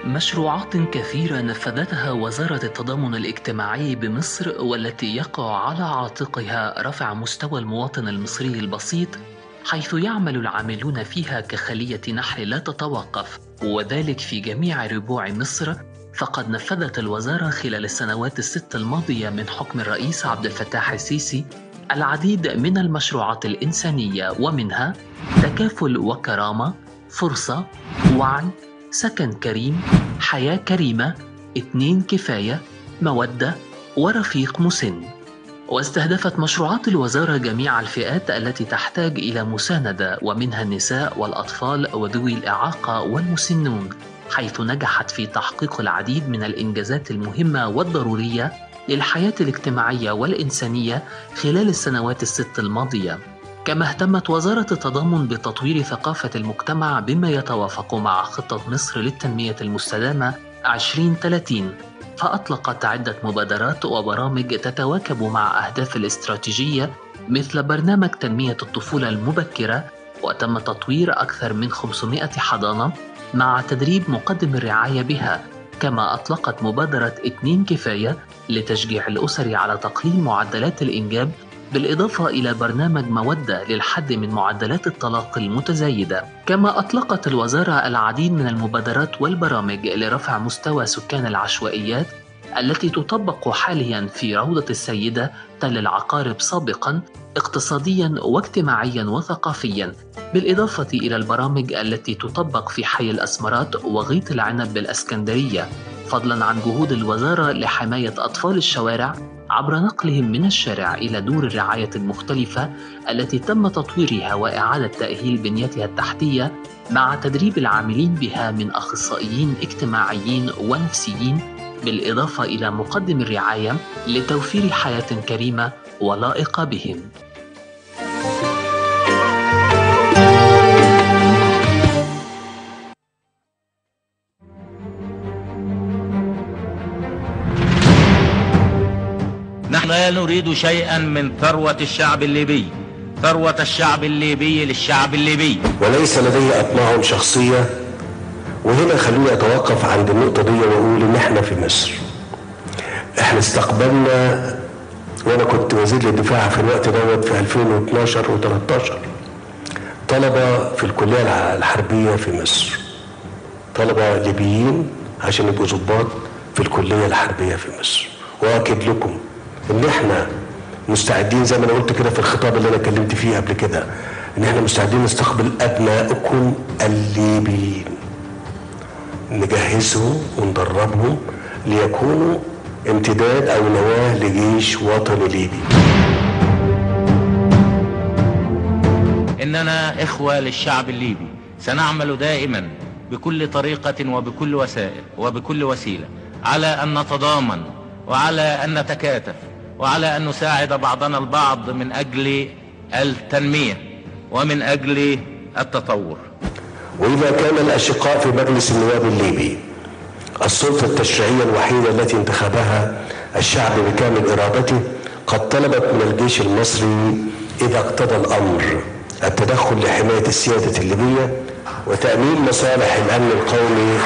مشروعات كثيرة نفذتها وزارة التضامن الاجتماعي بمصر والتي يقع على عاتقها رفع مستوى المواطن المصري البسيط حيث يعمل العاملون فيها كخلية نحل لا تتوقف وذلك في جميع ربوع مصر فقد نفذت الوزارة خلال السنوات الست الماضية من حكم الرئيس عبد الفتاح السيسي العديد من المشروعات الإنسانية ومنها تكافل وكرامة فرصة وعي سكن كريم حياة كريمة اتنين كفاية مودة ورفيق مسن واستهدفت مشروعات الوزارة جميع الفئات التي تحتاج إلى مساندة ومنها النساء والأطفال وذوي الإعاقة والمسنون حيث نجحت في تحقيق العديد من الإنجازات المهمة والضرورية للحياة الاجتماعية والإنسانية خلال السنوات الست الماضية كما اهتمت وزارة التضامن بتطوير ثقافة المجتمع بما يتوافق مع خطة مصر للتنمية المستدامة 2030 فأطلقت عدة مبادرات وبرامج تتواكب مع أهداف الاستراتيجية مثل برنامج تنمية الطفولة المبكرة وتم تطوير أكثر من 500 حضانة مع تدريب مقدم الرعاية بها كما أطلقت مبادرة اتنين كفاية لتشجيع الأسر على تقليل معدلات الإنجاب بالإضافة إلى برنامج مودة للحد من معدلات الطلاق المتزايدة كما أطلقت الوزارة العديد من المبادرات والبرامج لرفع مستوى سكان العشوائيات التي تطبق حاليا في روضة السيدة تل العقارب سابقا اقتصاديا واجتماعيا وثقافيا بالإضافة إلى البرامج التي تطبق في حي الأسمرات وغيط العنب بالأسكندرية فضلا عن جهود الوزارة لحماية أطفال الشوارع عبر نقلهم من الشارع إلى دور الرعاية المختلفة التي تم تطويرها وإعادة تأهيل بنيتها التحتية مع تدريب العاملين بها من أخصائيين اجتماعيين ونفسيين بالإضافة إلى مقدم الرعاية لتوفير حياة كريمة ولائقة بهم. نحن لا نريد شيئا من ثروة الشعب الليبي ثروة الشعب الليبي للشعب الليبي وليس لدي أطماع شخصية وهنا خلوني أتوقف عند النقطة دي وأقول إن إحنا في مصر إحنا استقبلنا وأنا كنت وزير للدفاع في الوقت دوت في 2012 و13 طلبة في الكلية الحربية في مصر طلبة ليبيين عشان يبقوا ضباط في الكلية الحربية في مصر وأكد لكم ان احنا مستعدين زي ما انا قلت كده في الخطاب اللي انا اتكلمت فيه قبل كده ان احنا مستعدين نستقبل ابنائكم الليبيين نجهزهم وندربهم ليكونوا امتداد او نواه لجيش وطني ليبي إننا إخوة للشعب الليبي سنعمل دائما بكل طريقة وبكل وسائل وبكل وسيلة على أن نتضامن وعلى أن نتكاتف وعلى أن نساعد بعضنا البعض من أجل التنمية ومن أجل التطور وإذا كان الأشقاء في مجلس النواب الليبي السلطة التشريعية الوحيدة التي انتخبها الشعب بكامل إرادته قد طلبت من الجيش المصري إذا اقتضى الأمر التدخل لحماية السيادة الليبية وتأمين مصالح الأمن القومي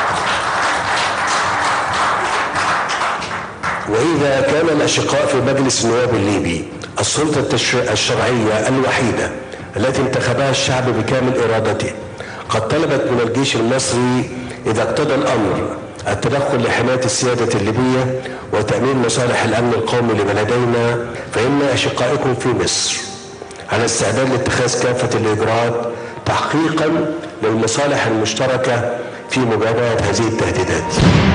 وإذا كان الأشقاء في مجلس النواب الليبي السلطة التشريع الشرعية الوحيدة التي انتخبها الشعب بكامل إرادته قد طلبت من الجيش المصري إذا اقتضى الأمر التدخل لحماية السيادة الليبية وتأمين مصالح الأمن القومي لبلدينا فإن أشقائكم في مصر على استعداد لاتخاذ كافة الإجراءات تحقيقا للمصالح المشتركة في مجابهة هذه التهديدات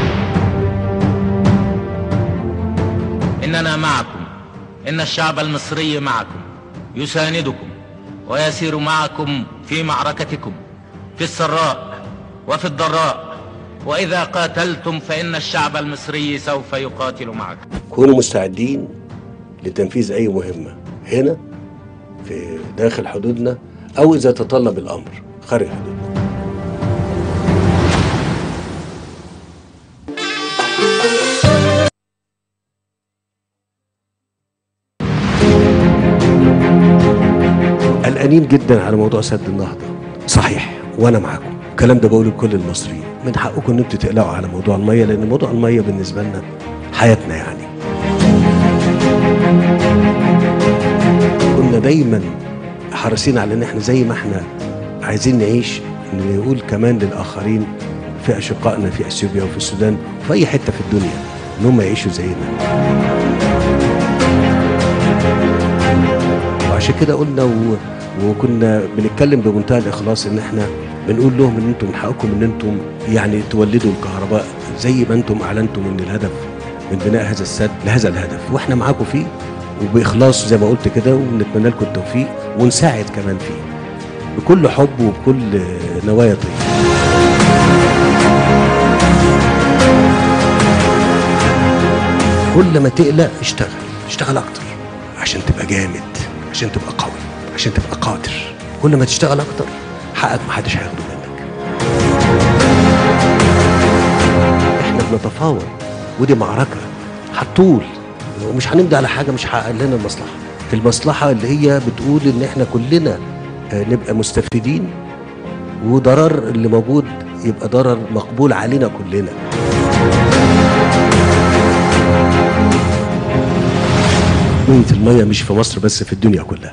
إننا معكم إن الشعب المصري معكم يساندكم ويسير معكم في معركتكم في السراء وفي الضراء وإذا قاتلتم فإن الشعب المصري سوف يقاتل معكم كونوا مستعدين لتنفيذ أي مهمة هنا في داخل حدودنا أو إذا تطلب الأمر خارج حدودنا قلقانين جدا على موضوع سد النهضة صحيح وأنا معاكم الكلام ده بقوله لكل المصريين من حقكم ان انتوا تقلقوا على موضوع الميه لان موضوع الميه بالنسبه لنا حياتنا يعني كنا دايما حريصين على ان احنا زي ما احنا عايزين نعيش ان نقول كمان للاخرين في اشقائنا في اثيوبيا وفي السودان وفي اي حته في الدنيا ان هم يعيشوا زينا وعشان كده قلنا و... وكنا بنتكلم بمنتهى الاخلاص ان احنا بنقول لهم ان انتم من حقكم ان انتم يعني تولدوا الكهرباء زي ما انتم اعلنتم ان الهدف من بناء هذا السد لهذا الهدف واحنا معاكم فيه وباخلاص زي ما قلت كده ونتمنى لكم التوفيق ونساعد كمان فيه بكل حب وبكل نوايا طيبه كل ما تقلق اشتغل اشتغل اكتر عشان تبقى جامد عشان تبقى قوي عشان تبقى قادر كل ما تشتغل اكتر حقك محدش هياخده منك احنا بنتفاوض ودي معركه هتطول ومش هنمضي على حاجه مش هحقق لنا المصلحه المصلحه اللي هي بتقول ان احنا كلنا آه، نبقى مستفيدين وضرر اللي موجود يبقى ضرر مقبول علينا كلنا مية المية مش في مصر بس في الدنيا كلها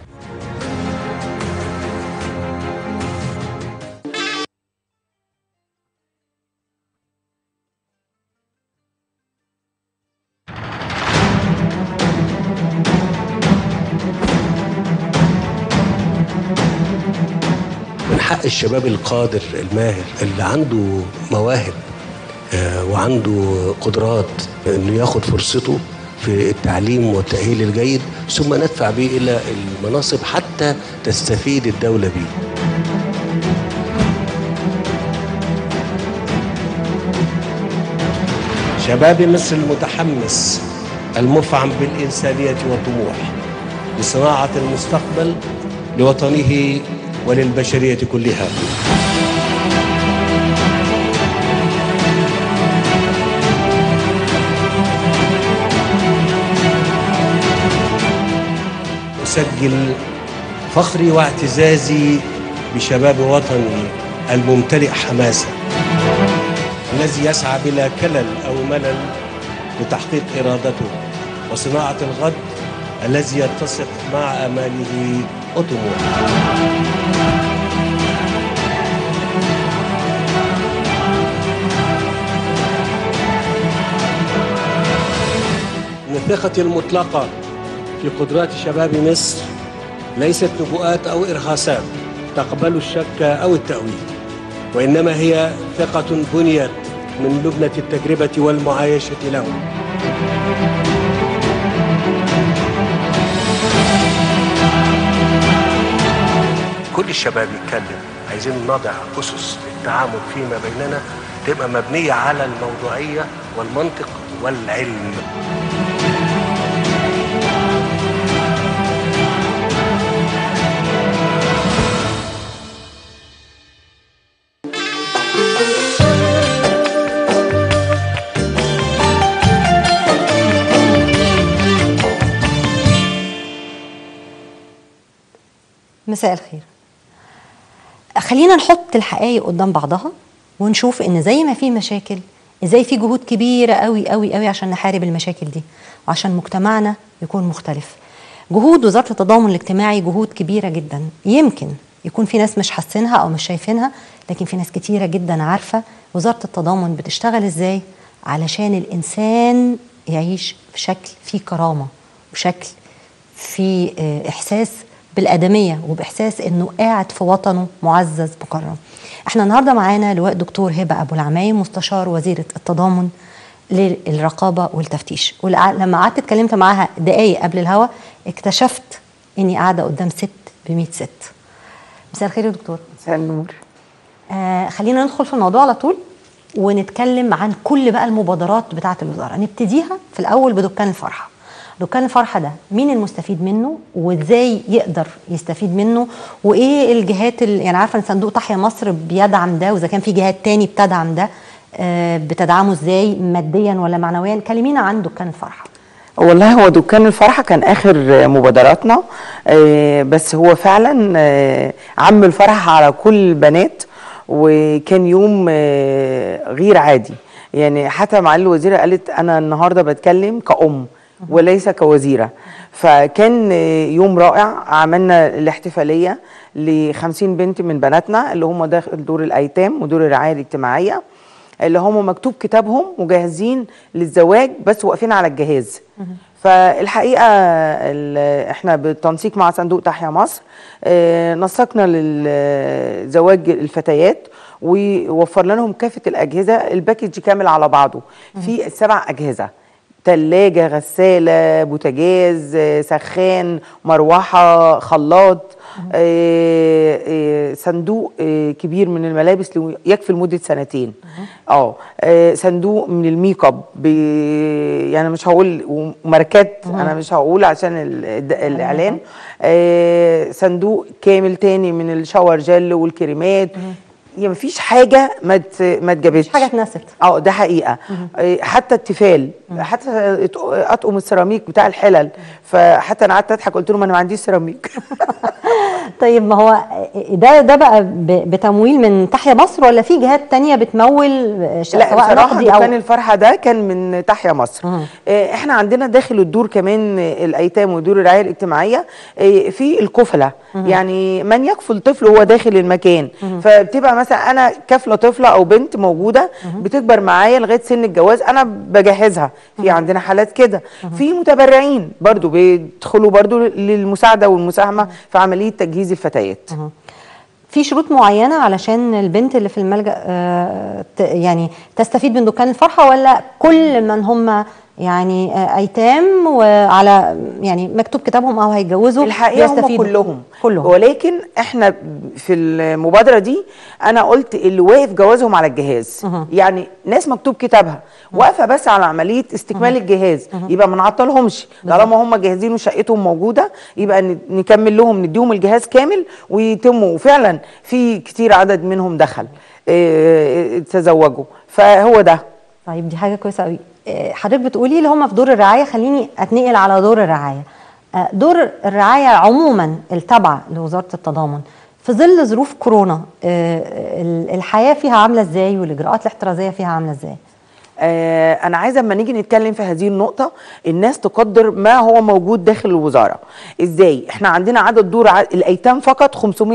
من حق الشباب القادر الماهر اللي عنده مواهب آه، وعنده قدرات انه ياخد فرصته في التعليم والتأهيل الجيد ثم ندفع به الى المناصب حتى تستفيد الدولة به شباب مصر المتحمس المفعم بالإنسانية والطموح لصناعة المستقبل لوطنه وللبشرية كلها أسجل فخري واعتزازي بشباب وطني الممتلئ حماسة الذي يسعى بلا كلل أو ملل لتحقيق إرادته وصناعة الغد الذي يتسق مع آماله وطموحه إن ثقتي المطلقة في قدرات شباب مصر ليست نبوءات أو إرهاصات تقبل الشك أو التأويل وإنما هي ثقة بنيت من لبنة التجربة والمعايشة لهم كل الشباب يتكلم عايزين نضع أسس للتعامل فيما بيننا تبقى مبنية على الموضوعية والمنطق والعلم مساء الخير خلينا نحط الحقائق قدام بعضها ونشوف ان زي ما في مشاكل ازاي في جهود كبيره قوي قوي قوي عشان نحارب المشاكل دي وعشان مجتمعنا يكون مختلف جهود وزاره التضامن الاجتماعي جهود كبيره جدا يمكن يكون في ناس مش حاسينها او مش شايفينها لكن في ناس كتيره جدا عارفه وزاره التضامن بتشتغل ازاي علشان الانسان يعيش بشكل فيه كرامه بشكل في آه، احساس بالادميه وباحساس انه قاعد في وطنه معزز مكرم. احنا النهارده معانا لواء دكتور هبه ابو العمايم مستشار وزيره التضامن للرقابه والتفتيش ولما قعدت اتكلمت معاها دقايق قبل الهوا اكتشفت اني قاعده قدام ست ب 100 ست. مساء الخير يا دكتور. مساء النور آه خلينا ندخل في الموضوع على طول ونتكلم عن كل بقى المبادرات بتاعه الوزاره نبتديها في الاول بدكان الفرحه دكان الفرحه ده مين المستفيد منه وازاي يقدر يستفيد منه وايه الجهات اللي يعني عارفه ان صندوق تحيا مصر بيدعم ده واذا كان في جهات تاني بتدعم ده آه بتدعمه ازاي ماديا ولا معنويا كلمينا عن دكان الفرحه والله هو دكان الفرحة كان آخر مبادراتنا آه، بس هو فعلا آه، عم الفرحة على كل البنات وكان يوم آه، غير عادي يعني حتى معالي الوزيره قالت انا النهارده بتكلم كأم وليس كوزيره فكان آه، يوم رائع عملنا الاحتفاليه ل 50 بنت من بناتنا اللي هم داخل دور الايتام ودور الرعايه الاجتماعيه اللي هم مكتوب كتابهم وجاهزين للزواج بس واقفين على الجهاز فالحقيقه ال- احنا بالتنسيق مع صندوق تحيا مصر آه، نسقنا للزواج الفتيات ووفر لهم كافه الاجهزه الباكج كامل على بعضه في سبع اجهزه تلاجة غسالة بوتاجاز آه، سخان مروحة خلاط آه، آه، صندوق آه، كبير من الملابس لو- يكفي لمدة سنتين اه آه، صندوق من الميك اب ب- يعني مش هقول وماركات انا مش هقول عشان ال- الد- الاعلان آه، صندوق كامل تاني من الشاور جل والكريمات يعني مفيش حاجه ما ت- ما اتجابتش حاجه اتنست اه ده حقيقه إيه، حتى التيفال حتى ات- اطقم السيراميك بتاع الحلل فحتى انا قعدت اضحك قلت لهم انا ما عنديش سيراميك طيب ما هو ده ده بقى ب- بتمويل من تحيا مصر ولا في جهات تانية بتمول ش- لا سواء بصراحه نقدي او دكان الفرحه ده كان من تحيا مصر مم. إيه، احنا عندنا داخل الدور كمان الايتام ودور الرعايه الاجتماعيه إيه، في الكفله يعني من يكفل طفل هو داخل المكان فبتبقى مثلا انا كفله طفله او بنت موجوده بتكبر معايا لغايه سن الجواز انا بجهزها في عندنا حالات كده في متبرعين برضو بيدخلوا برضو للمساعده والمساهمه في عمليه تجهيز الفتيات في شروط معينة علشان البنت اللي في الملجأ آه، ت- يعني تستفيد من دكان الفرحة ولا كل من هم يعني آه، أيتام وعلى يعني مكتوب كتابهم أو هيتجوزوا الحقيقه هم بيستفيدوا؟ كلهم كلهم ولكن احنا في المبادره دي انا قلت اللي واقف جوازهم على الجهاز مه. يعني ناس مكتوب كتابها واقفه بس على عمليه استكمال الجهاز يبقى ما نعطلهمش طالما هم جاهزين وشقتهم موجوده يبقى ن- نكمل لهم نديهم الجهاز كامل ويتموا وفعلا في كتير عدد منهم دخل اه، تزوجوا فهو ده طيب دي حاجة كويسة قوي آه، حضرتك بتقولي اللي هم في دور الرعاية خليني أتنقل على دور الرعاية آه، دور الرعاية عموما التابعة لوزارة التضامن في ظل ظروف كورونا آه، ال- الحياة فيها عاملة ازاي والإجراءات الاحترازية فيها عاملة ازاي آه، انا عايزه اما نيجي نتكلم في هذه النقطه الناس تقدر ما هو موجود داخل الوزاره ازاي احنا عندنا عدد دور ع... الايتام فقط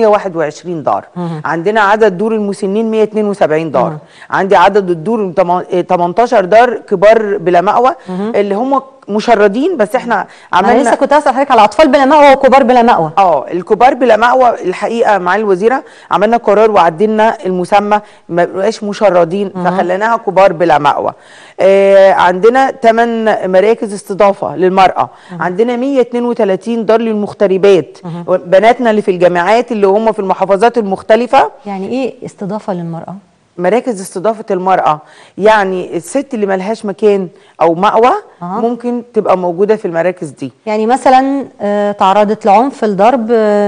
521 دار عندنا عدد دور المسنين 172 دار عندي عدد الدور تم- آه، 18 دار كبار بلا مأوى اللي هم مشردين بس احنا أنا عملنا لسه كنت أسأل حضرتك على أطفال بلا مأوى وكبار بلا مأوى اه الكبار بلا مأوى الحقيقه مع الوزيره عملنا قرار وعدلنا المسمى ما بقاش مشردين فخليناها كبار بلا مأوى آه عندنا 8 مراكز استضافه للمراه عندنا 132 دار للمغتربات بناتنا اللي في الجامعات اللي هم في المحافظات المختلفه يعني إيه استضافة للمرأة؟ مراكز استضافه المراه يعني الست اللي ملهاش مكان او مأوى آه. ممكن تبقى موجوده في المراكز دي يعني مثلا آه، تعرضت لعنف الضرب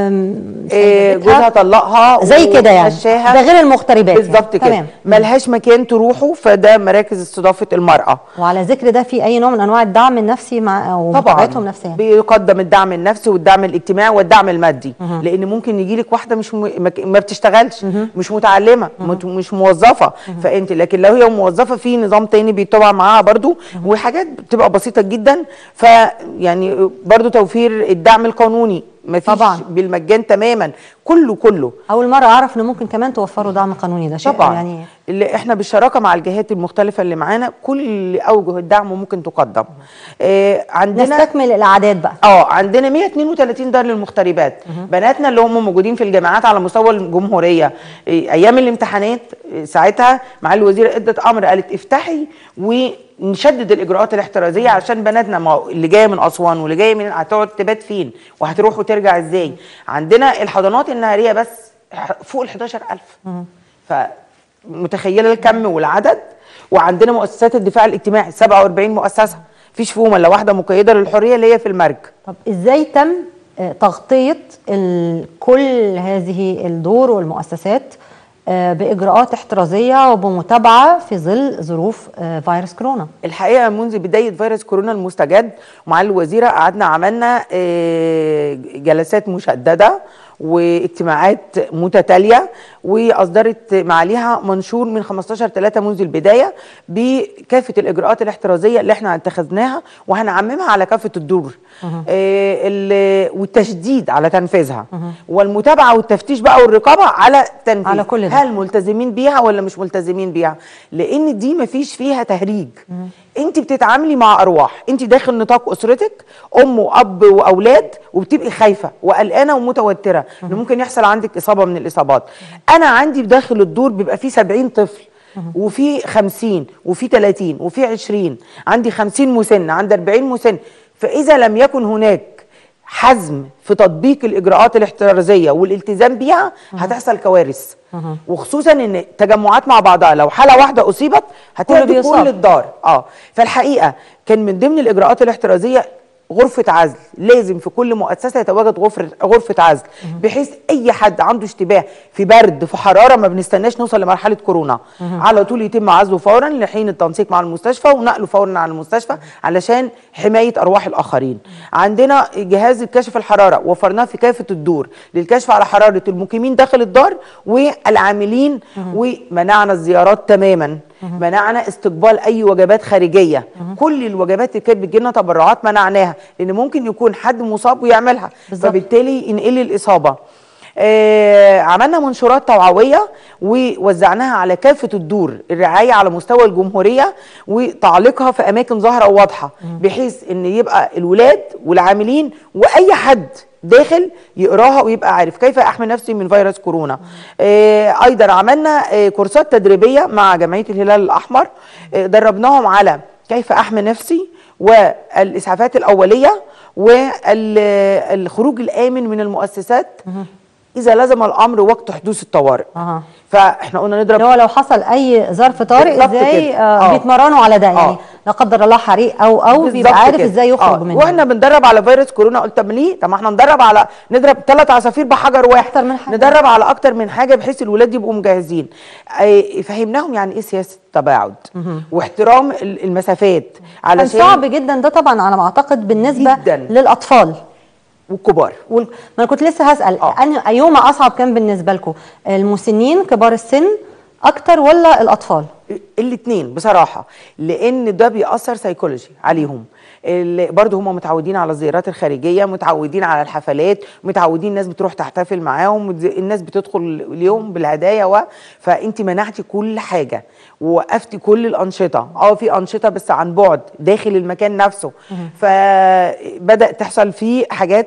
إيه، جوزها طلقها زي كده يعني ومشاها. ده غير المغتربات بالظبط يعني. كده تمام ملهاش مكان تروحوا فده مراكز استضافه المراه وعلى ذكر ده في اي نوع من انواع الدعم النفسي مع او طبعا متابعتهم نفسيا بيقدم الدعم النفسي والدعم الاجتماعي والدعم المادي لان ممكن يجي لك واحده مش م... ما ك- ما بتشتغلش مش متعلمه مت- مش موظفه فانت لكن لو هي موظفه في نظام تاني بيتبع معاها برضو وحاجات بتبقى بسيطه جدا فيعني برضو توفير الدعم القانوني ما فيش طبعاً. بالمجان تماما كله كله اول مره اعرف ان ممكن كمان توفروا دعم قانوني ده شيء طبعا يعني اللي احنا بالشراكه مع الجهات المختلفه اللي معانا كل اوجه الدعم ممكن تقدم آه عندنا نستكمل الاعداد بقى اه عندنا 132 دار للمغتربات بناتنا اللي هم موجودين في الجامعات على مستوى الجمهوريه إيه، ايام الامتحانات إيه، ساعتها مع الوزيره ادت امر قالت افتحي ونشدد الاجراءات الاحترازيه عشان بناتنا ما هو اللي جايه من اسوان واللي جايه من هتقعد تبات فين وهتروح وترجع ازاي عندنا الحضانات النهاريه بس ح- فوق ال 11000 فمتخيله الكم والعدد وعندنا مؤسسات الدفاع الاجتماعي 47 مؤسسه مفيش فيهم الا واحده مقيده للحريه اللي هي في المرج طب ازاي تم آه، تغطيه ال- كل هذه الدور والمؤسسات آه، باجراءات احترازيه وبمتابعه في ظل ظروف آه، فيروس كورونا الحقيقه منذ بدايه فيروس كورونا المستجد مع الوزيره قعدنا عملنا آه، جلسات مشدده واجتماعات متتاليه واصدرت معاليها منشور من 15 3 منذ البدايه بكافه الاجراءات الاحترازيه اللي احنا اتخذناها وهنعممها على كافه الدور آه ال- والتشديد على تنفيذها والمتابعه والتفتيش بقى والرقابه على تنفيذ على كل ده. هل ملتزمين بيها ولا مش ملتزمين بيها لان دي مفيش فيها تهريج انت بتتعاملي مع ارواح انت داخل نطاق اسرتك ام واب واولاد وبتبقي خايفه وقلقانه ومتوتره ان ممكن يحصل عندك اصابه من الاصابات انا عندي داخل الدور بيبقى فيه 70 طفل وفي 50 وفي 30 وفي 20 عندي 50 مسن عندي 40 مسن فاذا لم يكن هناك حزم في تطبيق الاجراءات الاحترازيه والالتزام بيها هتحصل كوارث وخصوصا ان تجمعات مع بعضها لو حاله واحده اصيبت هتهدي بيصاب. كل الدار اه فالحقيقه كان من ضمن الاجراءات الاحترازيه غرفة عزل لازم في كل مؤسسة يتواجد غرفة غرفة عزل بحيث أي حد عنده اشتباه في برد في حرارة ما بنستناش نوصل لمرحلة كورونا على طول يتم عزله فورا لحين التنسيق مع المستشفى ونقله فورا على المستشفى علشان حماية أرواح الآخرين عندنا جهاز الكشف الحرارة وفرناه في كافة الدور للكشف على حرارة المقيمين داخل الدار والعاملين ومنعنا الزيارات تماما منعنا استقبال اي وجبات خارجيه كل الوجبات اللي كانت بتجي لنا تبرعات منعناها لان ممكن يكون حد مصاب ويعملها بالظبط. فبالتالي ينقل الاصابه آه عملنا منشورات توعويه ووزعناها على كافه الدور الرعايه على مستوى الجمهوريه وتعليقها في اماكن ظاهره وواضحه بحيث ان يبقى الولاد والعاملين واي حد داخل يقراها ويبقى عارف كيف احمي نفسي من فيروس كورونا آه ايضا عملنا آه كورسات تدريبيه مع جمعيه الهلال الاحمر آه دربناهم على كيف احمي نفسي والاسعافات الاوليه والخروج الامن من المؤسسات اذا لزم الامر وقت حدوث الطوارئ أها. فاحنا قلنا نضرب اللي هو لو حصل اي ظرف طارئ بالظبط ازاي كده. آه آه. بيتمرنوا على ده يعني آه. لا قدر الله حريق او او بيبقى بالظبط عارف كده. ازاي يخرج آه. منه واحنا بندرب على فيروس كورونا قلت طب ليه طب ما احنا ندرب على نضرب ثلاث عصافير بحجر واحد أكتر من حاجة. ندرب على اكتر من حاجه بحيث الولاد يبقوا مجهزين آه، فهمناهم يعني ايه سياسه التباعد واحترام ال- المسافات كان علشان صعب جدا ده طبعا على ما اعتقد بالنسبه جداً. للاطفال والكبار وال... ما انا كنت لسه هسال آه. أنهي ايهما اصعب كان بالنسبه لكم المسنين كبار السن اكتر ولا الاطفال الاثنين بصراحه لان ده بيأثر سيكولوجي عليهم ال- برضه هم متعودين على الزيارات الخارجيه متعودين على الحفلات متعودين الناس بتروح تحتفل معاهم متز- الناس بتدخل اليوم بالهدايا و... فانت منعتي كل حاجه ووقفتي كل الانشطه اه في انشطه بس عن بعد داخل المكان نفسه فبدا تحصل فيه حاجات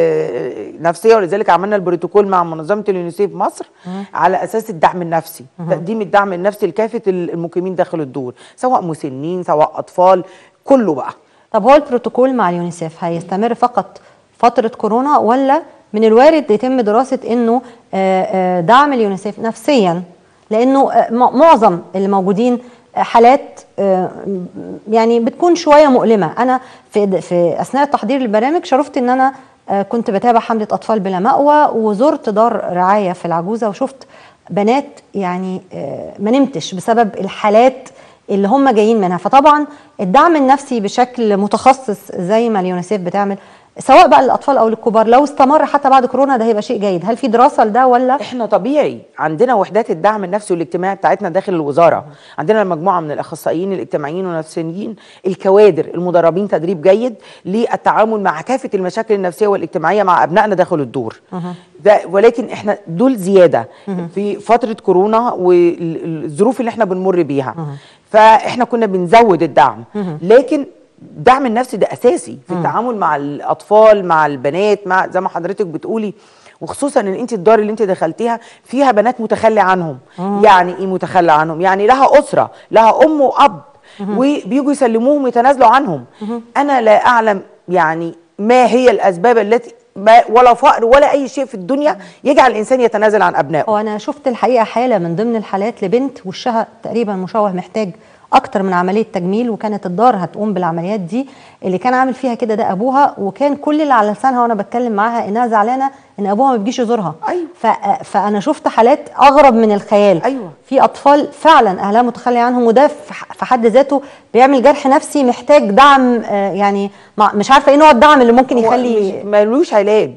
آه، نفسيه ولذلك عملنا البروتوكول مع منظمه اليونيسيف مصر على اساس الدعم النفسي تقديم الدعم النفسي لكافه المقيمين داخل الدور سواء مسنين سواء اطفال كله بقى طب هو البروتوكول مع اليونيسيف هيستمر فقط فتره كورونا ولا من الوارد يتم دراسه انه آه، آه، دعم اليونيسيف نفسيا لانه آه، م- معظم اللي موجودين آه، حالات آه، يعني بتكون شويه مؤلمه انا في في اثناء تحضير البرامج شرفت ان انا آه، كنت بتابع حمله اطفال بلا مأوى وزرت دار رعايه في العجوزه وشفت بنات يعني آه، ما نمتش بسبب الحالات اللي هم جايين منها فطبعا الدعم النفسي بشكل متخصص زي ما اليونيسيف بتعمل سواء بقى للاطفال او للكبار لو استمر حتى بعد كورونا ده هيبقى شيء جيد هل في دراسه لده ولا احنا طبيعي عندنا وحدات الدعم النفسي والاجتماعي بتاعتنا داخل الوزاره عندنا مجموعه من الاخصائيين الاجتماعيين والنفسيين الكوادر المدربين تدريب جيد للتعامل مع كافه المشاكل النفسيه والاجتماعيه مع ابنائنا داخل الدور ده ولكن احنا دول زياده في فتره كورونا والظروف اللي احنا بنمر بيها فاحنا كنا بنزود الدعم لكن الدعم النفسي ده اساسي في التعامل مع الاطفال مع البنات مع زي ما حضرتك بتقولي وخصوصا ان انت الدار اللي انت دخلتيها فيها بنات متخلي عنهم يعني ايه متخلى عنهم يعني لها اسره لها ام واب وبيجوا يسلموهم ويتنازلوا عنهم انا لا اعلم يعني ما هي الاسباب التي ما ولا فقر ولا اي شيء في الدنيا يجعل الانسان يتنازل عن ابنائه هو انا شفت الحقيقه حاله من ضمن الحالات لبنت وشها تقريبا مشوه محتاج اكتر من عمليه تجميل وكانت الدار هتقوم بالعمليات دي اللي كان عامل فيها كده ده ابوها وكان كل اللي على لسانها وانا بتكلم معاها انها زعلانه ان ابوها ما بيجيش يزورها أيوة. ف... فانا شفت حالات اغرب من الخيال أيوة. في اطفال فعلا اهلها متخلي عنهم وده في ح- في حد ذاته بيعمل جرح نفسي محتاج دعم آه، يعني مع- مش عارفه ايه نوع الدعم اللي ممكن هو يخلي مش- ملوش علاج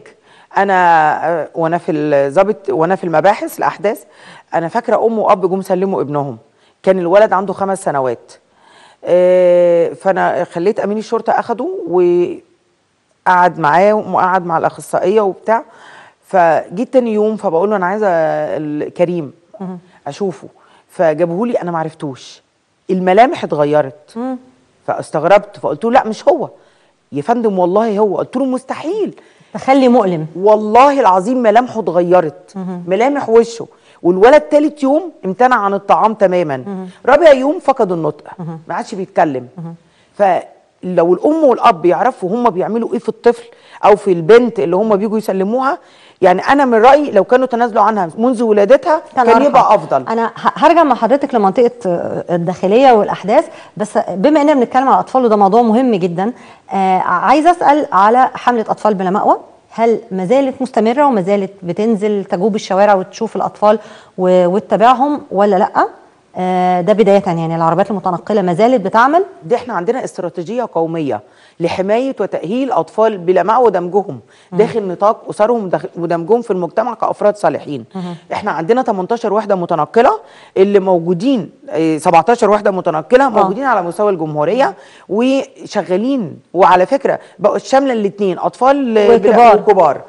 انا آه، وانا في الضابط وانا في المباحث الاحداث انا فاكره ام واب جم سلموا ابنهم كان الولد عنده خمس سنوات آه، فانا خليت امين الشرطه اخده وقعد معاه وقعد مع الاخصائيه وبتاع فجيت تاني يوم فبقول له انا عايزه ال- كريم اشوفه فجابوه لي انا ما عرفتوش الملامح اتغيرت فاستغربت فقلت له لا مش هو يا فندم والله هو قلت له مستحيل تخلي مؤلم والله العظيم ملامحه اتغيرت ملامح وشه والولد تالت يوم امتنع عن الطعام تماما رابع يوم فقد النطق ما عادش بيتكلم فلو الام والاب يعرفوا هم بيعملوا ايه في الطفل او في البنت اللي هم بيجوا يسلموها يعني انا من رايي لو كانوا تنازلوا عنها منذ ولادتها كان, أرحم. يبقى افضل انا ه- هرجع مع حضرتك لمنطقه آه، الداخليه والاحداث بس بما اننا بنتكلم على الاطفال وده موضوع مهم جدا آه عايزه اسال على حمله اطفال بلا مأوى هل ما زالت مستمره وما زالت بتنزل تجوب الشوارع وتشوف الاطفال و- وتتابعهم ولا لا آه ده بدايه يعني العربيات المتنقله ما زالت بتعمل دي احنا عندنا استراتيجيه قوميه لحمايه وتاهيل اطفال بلا مأوى ودمجهم داخل نطاق اسرهم وداخل- ودمجهم في المجتمع كافراد صالحين احنا عندنا 18 وحده متنقله اللي موجودين اه، 17 وحده متنقله موجودين على مستوى الجمهوريه وشغالين وعلى فكره بقوا شامله الاثنين اطفال اه، بلا- وكبار. وكبار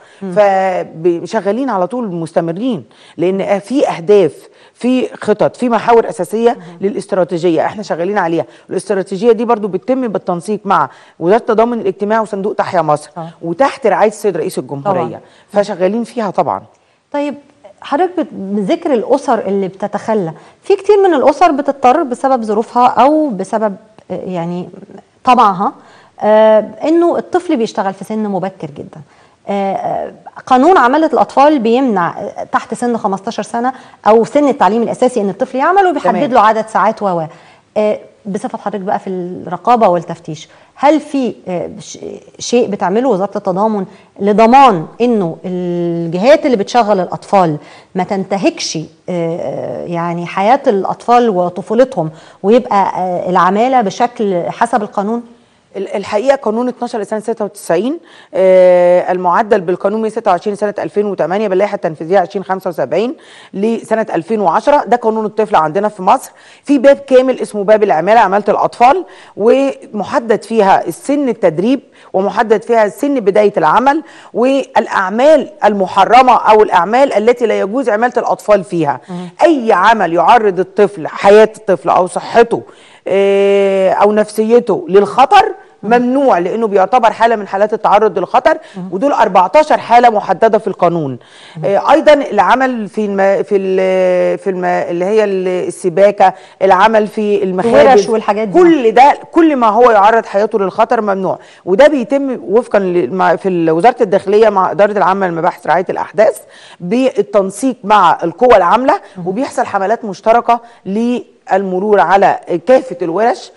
فشغالين على طول مستمرين لان في اهداف في خطط في محاور اساسيه للاستراتيجيه احنا شغالين عليها الاستراتيجيه دي برضو بتتم بالتنسيق مع وزاره التضامن الاجتماعي وصندوق تحيا مصر آه. وتحت رعايه السيد رئيس الجمهوريه طبعاً. فشغالين فيها طبعا طيب حضرتك بت- بذكر الاسر اللي بتتخلى في كتير من الاسر بتضطر بسبب ظروفها او بسبب آه، يعني طبعها آه، انه الطفل بيشتغل في سن مبكر جدا آه، آه، قانون عمالة الأطفال بيمنع آه، تحت سن 15 سنة أو سن التعليم الأساسي إن الطفل يعمل وبيحدد تمام. له عدد ساعات و و آه، بصفة حضرتك بقى في الرقابة والتفتيش هل في آه، ش- شيء بتعمله وزارة التضامن لضمان انه الجهات اللي بتشغل الاطفال ما تنتهكش آه، آه، يعني حياة الاطفال وطفولتهم ويبقى آه، العمالة بشكل حسب القانون ال- الحقيقه قانون 12 لسنه 96 آه المعدل بالقانون 126 سنه 2008 باللائحه التنفيذيه 2075 لسنه 2010 ده قانون الطفل عندنا في مصر في باب كامل اسمه باب العماله عماله الاطفال ومحدد فيها السن التدريب ومحدد فيها سن بدايه العمل والاعمال المحرمه او الاعمال التي لا يجوز عماله الاطفال فيها اي عمل يعرض الطفل حياه الطفل او صحته آه، او نفسيته للخطر ممنوع لانه بيعتبر حاله من حالات التعرض للخطر ودول 14 حاله محدده في القانون آه، ايضا العمل في الم... في ال... في الم... اللي هي ال- السباكه العمل في المخابز الورش والحاجات دي. كل ده كل ما هو يعرض حياته للخطر ممنوع وده بيتم وفقا ل- مع- في وزاره الداخليه مع اداره العامه لمباحث رعايه الاحداث بالتنسيق مع القوى العامله وبيحصل حملات مشتركه للمرور على كافه الورش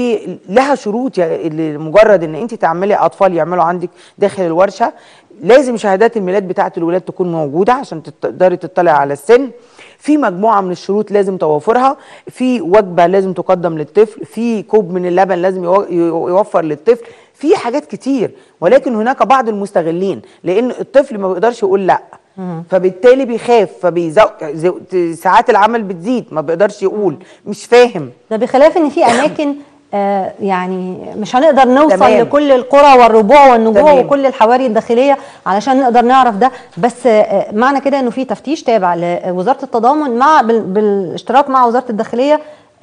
ولها شروط يا- لمجرد ان انت تعملي اطفال يعملوا عندك داخل الورشه لازم شهادات الميلاد بتاعه الولاد تكون موجوده عشان تقدري تطلعي على السن في مجموعه من الشروط لازم توافرها في وجبه لازم تقدم للطفل في كوب من اللبن لازم يو- يو- يوفر للطفل في حاجات كتير ولكن هناك بعض المستغلين لان الطفل ما بيقدرش يقول لا فبالتالي بيخاف فبيزو ساعات العمل بتزيد ما بيقدرش يقول مش فاهم ده بخلاف ان في اماكن آه يعني مش هنقدر نوصل تمام. لكل القرى والربوع والنجوع تمام. وكل الحواري الداخليه علشان نقدر نعرف ده بس آه معنى كده انه في تفتيش تابع لوزاره التضامن مع بال- بالاشتراك مع وزاره الداخليه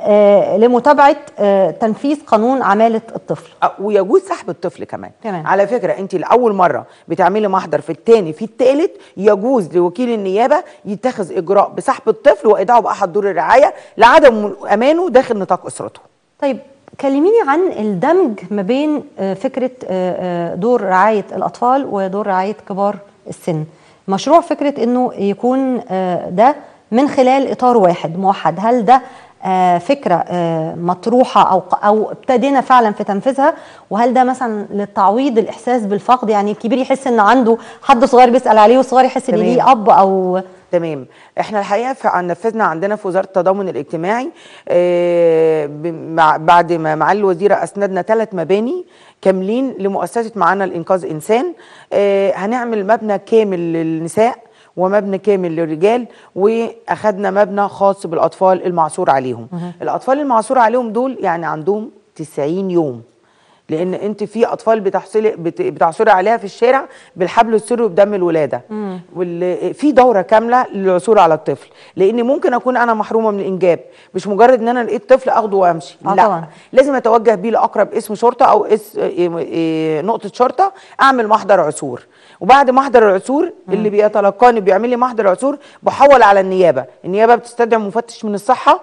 آه لمتابعه آه تنفيذ قانون عماله الطفل أه، ويجوز سحب الطفل كمان تمام. على فكره انت لاول مره بتعملي محضر في الثاني في الثالث يجوز لوكيل النيابه يتخذ اجراء بسحب الطفل وايداعه باحد دور الرعايه لعدم امانه داخل نطاق اسرته طيب كلميني عن الدمج ما بين آه، فكرة آه، آه، دور رعاية الأطفال ودور رعاية كبار السن مشروع فكرة أنه يكون آه، ده من خلال إطار واحد موحد هل ده آه، فكرة آه، مطروحة أو أو ابتدينا فعلا في تنفيذها وهل ده مثلا للتعويض الإحساس بالفقد يعني الكبير يحس إن عنده حد صغير بيسأل عليه والصغير يحس إن تمام. ليه أب أو تمام احنا الحقيقه في عن- نفذنا عندنا في وزاره التضامن الاجتماعي آه، ب- مع- بعد ما معالي الوزيره اسندنا ثلاث مباني كاملين لمؤسسه معانا الانقاذ انسان آه هنعمل مبنى كامل للنساء ومبنى كامل للرجال واخدنا مبنى خاص بالاطفال المعصور عليهم الاطفال المعصور عليهم دول يعني عندهم 90 يوم لان انت في اطفال بتحصلي بت- بتعثري عليها في الشارع بالحبل السري وبدم الولاده وال- في دوره كامله للعثور على الطفل لان ممكن اكون انا محرومه من الانجاب مش مجرد ان انا لقيت طفل اخده وامشي آه لا طبعاً. لازم اتوجه بيه لاقرب اسم شرطه او اس إيه- إيه نقطه شرطه اعمل محضر عثور وبعد محضر العثور اللي بيتلقاني بيعمل لي محضر عثور بحول على النيابه النيابه بتستدعي مفتش من الصحه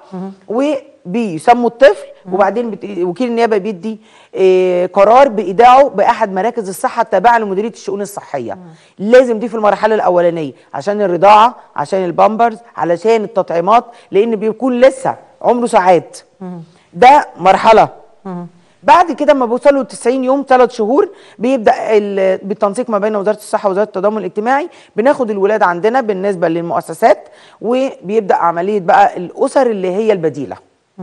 وبيسموا الطفل وبعدين بت... وكيل النيابه بيدي إيه قرار بايداعه باحد مراكز الصحه التابعه لمديريه الشؤون الصحيه لازم دي في المرحله الاولانيه عشان الرضاعه عشان البامبرز علشان التطعيمات لان بيكون لسه عمره ساعات ده مرحله بعد كده لما بيوصلوا 90 يوم ثلاث شهور بيبدا ال- بالتنسيق ما بين وزاره الصحه ووزاره التضامن الاجتماعي بناخد الولاد عندنا بالنسبه للمؤسسات وبيبدا عمليه بقى الاسر اللي هي البديله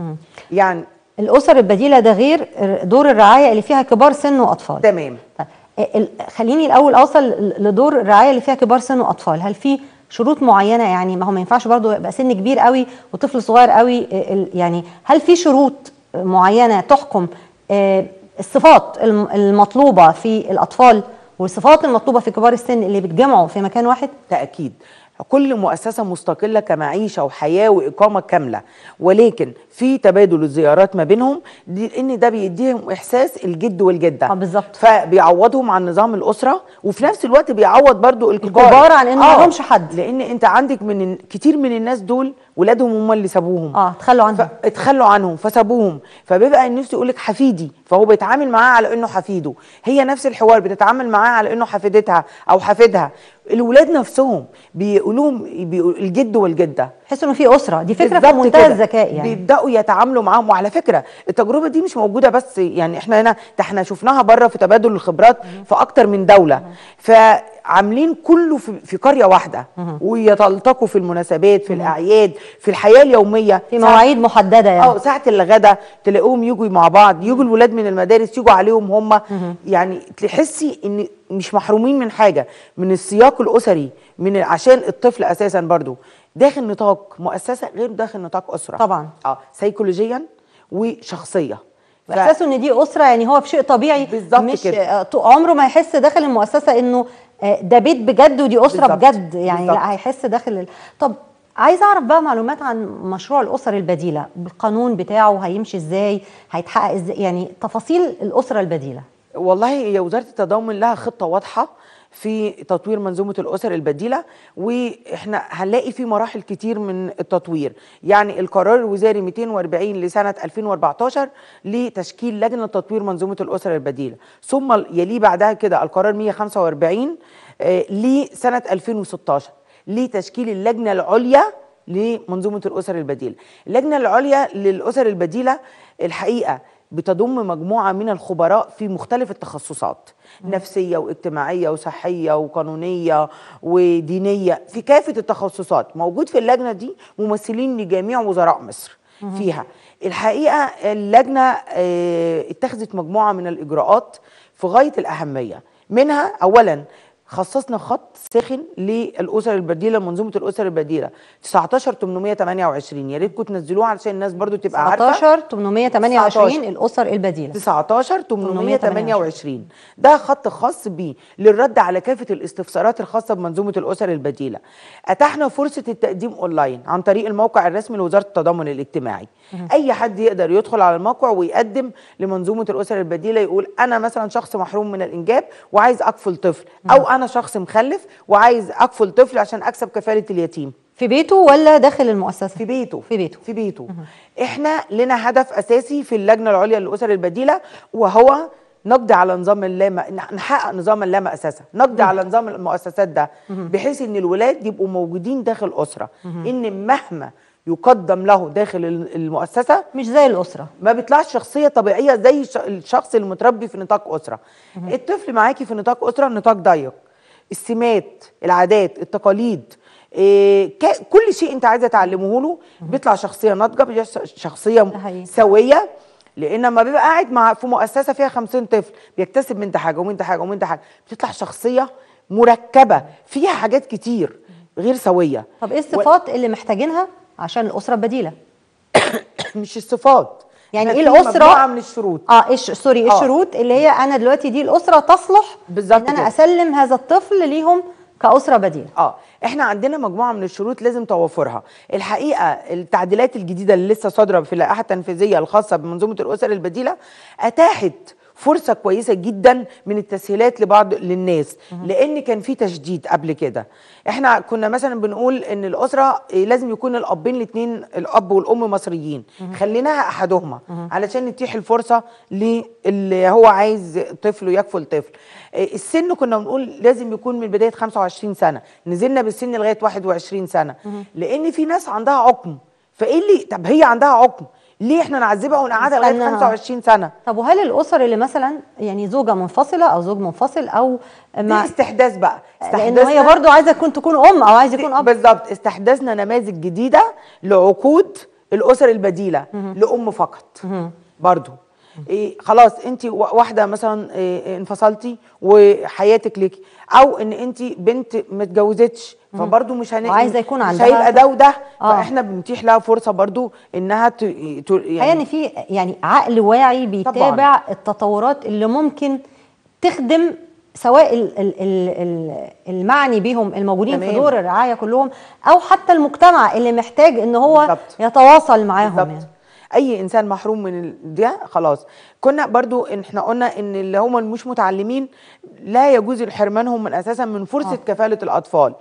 يعني الاسر البديله ده غير دور الرعايه اللي فيها كبار سن واطفال تمام طيب ال- خليني الاول اوصل لدور الرعايه اللي فيها كبار سن واطفال هل في شروط معينه يعني ما هو ما ينفعش برضو يبقى سن كبير قوي وطفل صغير قوي ال- يعني هل في شروط معينه تحكم آه، الصفات الم- المطلوبه في الاطفال والصفات المطلوبه في كبار السن اللي بيتجمعوا في مكان واحد تأكيد كل مؤسسة مستقلة كمعيشة وحياة وإقامة كاملة ولكن في تبادل الزيارات ما بينهم دي لأن ده بيديهم إحساس الجد والجدة آه، بالظبط. فبيعوضهم عن نظام الأسرة وفي نفس الوقت بيعوض برضو الكبار الكبار عن إن ما لهمش حد. لأن أنت عندك من كتير من الناس دول ولادهم هم اللي سابوهم اه تخلوا عنهم اتخلوا عنهم فسابوهم فبيبقى النفس يقول لك حفيدي فهو بيتعامل معاه على انه حفيده هي نفس الحوار بتتعامل معاه على انه حفيدتها او حفيدها الولاد نفسهم بيقولوهم بيقول الجد والجده تحس انه في اسره دي فكره في بالظبط منتهى كده. الذكاء يعني بيبداوا يتعاملوا معاهم وعلى فكره التجربه دي مش موجوده بس يعني احنا هنا ده احنا شفناها بره في تبادل الخبرات في اكتر من دوله فعاملين كله في, في قريه واحده ويتلتقوا في المناسبات في الاعياد في الحياه اليوميه في ساعة- مواعيد محدده يعني اه ساعه الغدا تلاقوهم يجوا مع بعض يجوا الولاد من المدارس يجوا عليهم هم يعني تحسي ان مش محرومين من حاجه من السياق الاسري من عشان الطفل اساسا برضو داخل نطاق مؤسسه غير داخل نطاق اسره طبعا. اه سيكولوجيا وشخصيه ف- احساسه ان دي اسره يعني هو في شيء طبيعي بالظبط مش كده. آه، طو- عمره ما يحس داخل المؤسسه انه آه، ده بيت بجد ودي اسره بالظبط. بجد يعني بالظبط. لا هيحس داخل ال... طب عايز اعرف بقى معلومات عن مشروع الاسر البديله القانون بتاعه هيمشي ازاي هيتحقق ازاي يعني تفاصيل الاسره البديله والله هي وزاره التضامن لها خطه واضحه في تطوير منظومه الاسر البديله واحنا هنلاقي في مراحل كتير من التطوير يعني القرار الوزاري 240 لسنه 2014 لتشكيل لجنه تطوير منظومه الاسر البديله ثم يليه بعدها كده القرار 145 آه، لسنه 2016 لتشكيل اللجنه العليا لمنظومه الاسر البديله اللجنه العليا للاسر البديله الحقيقه بتضم مجموعه من الخبراء في مختلف التخصصات نفسيه واجتماعيه وصحيه وقانونيه ودينيه في كافه التخصصات موجود في اللجنه دي ممثلين لجميع وزراء مصر فيها الحقيقه اللجنه آه، اتخذت مجموعه من الاجراءات في غايه الاهميه منها اولا خصصنا خط ساخن للاسر البديله منظومه الاسر البديله 19 828 يا ريتكم تنزلوه علشان الناس برضو تبقى عارفه 19 828 19. الاسر البديله 19 828 ده خط خاص بيه للرد على كافه الاستفسارات الخاصه بمنظومه الاسر البديله اتاحنا فرصه التقديم اونلاين عن طريق الموقع الرسمي لوزاره التضامن الاجتماعي اي حد يقدر يدخل على الموقع ويقدم لمنظومه الاسر البديله يقول انا مثلا شخص محروم من الانجاب وعايز اكفل طفل او انا شخص مخلف وعايز اكفل طفل عشان اكسب كفاله اليتيم في بيته ولا داخل المؤسسه في بيته في بيته في بيته احنا لنا هدف اساسي في اللجنه العليا للاسر البديله وهو نقضي على نظام اللامة نحقق نظام اللامة اساسا نقضي على نظام المؤسسات ده بحيث ان الولاد يبقوا موجودين داخل اسره ان مهما يقدم له داخل المؤسسه مش زي الاسره ما بيطلعش شخصيه طبيعيه زي الش- الشخص المتربي في نطاق اسره الطفل معاكي في نطاق اسره نطاق ضيق السمات العادات التقاليد إيه ك- كل شيء انت عايزه تعلمه له بيطلع شخصيه ناضجه بيطلع شخصيه حقيقي. سويه لان لما بيبقى قاعد مع في مؤسسه فيها 50 طفل بيكتسب من ده حاجه ومن ده حاجه ومن ده حاجه بتطلع شخصيه مركبه فيها حاجات كتير غير سويه طب ايه الصفات اللي محتاجينها عشان الاسره البديله مش الصفات يعني إحنا ايه في الاسره مجموعة من الشروط اه ايش سوري ايه آه. الشروط اللي هي انا دلوقتي دي الاسره تصلح بالظبط ان انا كده. اسلم هذا الطفل ليهم كاسره بديله اه احنا عندنا مجموعه من الشروط لازم توفرها الحقيقه التعديلات الجديده اللي لسه صادره في اللائحه التنفيذيه الخاصه بمنظومه الاسر البديله اتاحت فرصه كويسه جدا من التسهيلات لبعض للناس لان كان في تشديد قبل كده احنا كنا مثلا بنقول ان الاسره إيه، لازم يكون الابين الاثنين الاب والام مصريين خليناها احدهما علشان نتيح الفرصه للي هو عايز طفل ويكفل طفل إيه، السن كنا بنقول لازم يكون من بدايه 25 سنه نزلنا بالسن لغايه 21 سنه لان في ناس عندها عقم فايه اللي طب هي عندها عقم ليه احنا نعذبها ونقعدها لغايه نستناها. 25 سنه طب وهل الاسر اللي مثلا يعني زوجه منفصله او زوج منفصل او دي مع استحداث بقى لانه هي استحدثنا- برضو عايزه تكون تكون ام او عايز يكون اب بالظبط استحدثنا نماذج جديده لعقود الاسر البديله لام فقط برضو إيه خلاص انت واحده مثلا إيه انفصلتي وحياتك ليكي او ان انت بنت ما اتجوزتش فبرضو مش هن... وعايزة يكون مش عندها- هيبقى ده وده آه. فاحنا بنتيح لها فرصه برضو انها ت... ت... الحقيقه ان في يعني عقل واعي بيتابع طبعاً. التطورات اللي ممكن تخدم سواء ال ال ال ال المعني بيهم الموجودين في تمام. دور الرعايه كلهم او حتى المجتمع اللي محتاج ان هو بالظبط. يتواصل معاهم بالظبط يعني. اي انسان محروم من ال- ده خلاص كنا برضو إن احنا قلنا ان اللي هم مش متعلمين لا يجوز حرمانهم من اساسا من فرصه آه. آه. كفاله الاطفال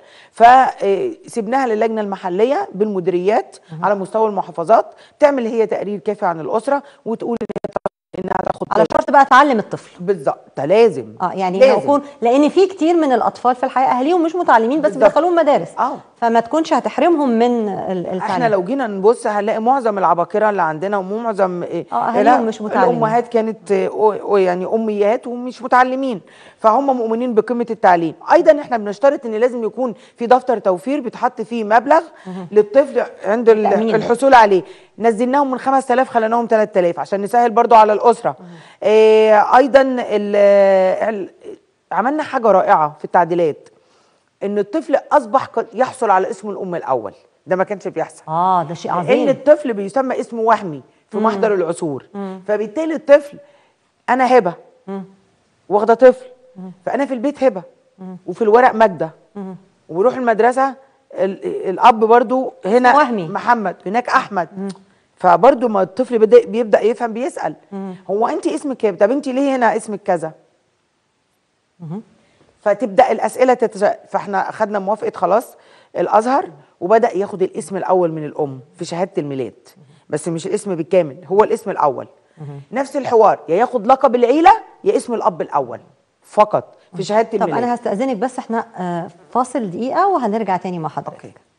فسيبناها للجنه المحليه بالمديريات على مستوى المحافظات تعمل هي تقرير كافي عن الاسره وتقول ان هي تاخد- انها تاخد على طفل. شرط بقى تعلم الطفل بالظبط ده لازم اه يعني لازم. يكون لان في كتير من الاطفال في الحقيقه اهاليهم مش متعلمين بس بالظبط. بيدخلوهم مدارس آه. فما تكونش هتحرمهم من ال- التعليم احنا لو جينا نبص هنلاقي معظم العباقره اللي عندنا ومعظم إيه، آه، أهاليهم لا، مش متعلمين. الامهات كانت آه، أو- أو يعني اميات ومش متعلمين فهم مؤمنين بقيمه التعليم ايضا احنا بنشترط ان لازم يكون في دفتر توفير بيتحط فيه مبلغ للطفل عند ال- تأمين. الحصول عليه نزلناهم من 5000 خليناهم 3000 عشان نسهل برضو على الاسره آه، ايضا ال- ال- عملنا حاجه رائعه في التعديلات ان الطفل اصبح قد يحصل على اسم الام الاول ده ما كانش بيحصل اه ده شيء لان عظيم الطفل بيسمى اسم وهمي في محضر العصور فبالتالي الطفل انا هبه واخده طفل فانا في البيت هبه وفي الورق ماجده وبروح المدرسه ال- الاب برضو هنا وهمي. محمد هناك احمد فبرضو ما الطفل بدا بيبدا يفهم بيسال هو انت اسمك كام طب انت ليه هنا اسمك كذا فتبدا الاسئله تتج... فاحنا اخذنا موافقه خلاص الازهر وبدا ياخد الاسم الاول من الام في شهاده الميلاد بس مش الاسم بالكامل هو الاسم الاول نفس الحوار يا ياخد لقب العيله يا اسم الاب الاول فقط في شهاده طب الميلاد انا هستاذنك بس احنا آه، فاصل دقيقه وهنرجع تاني مع حضرتك أوكي.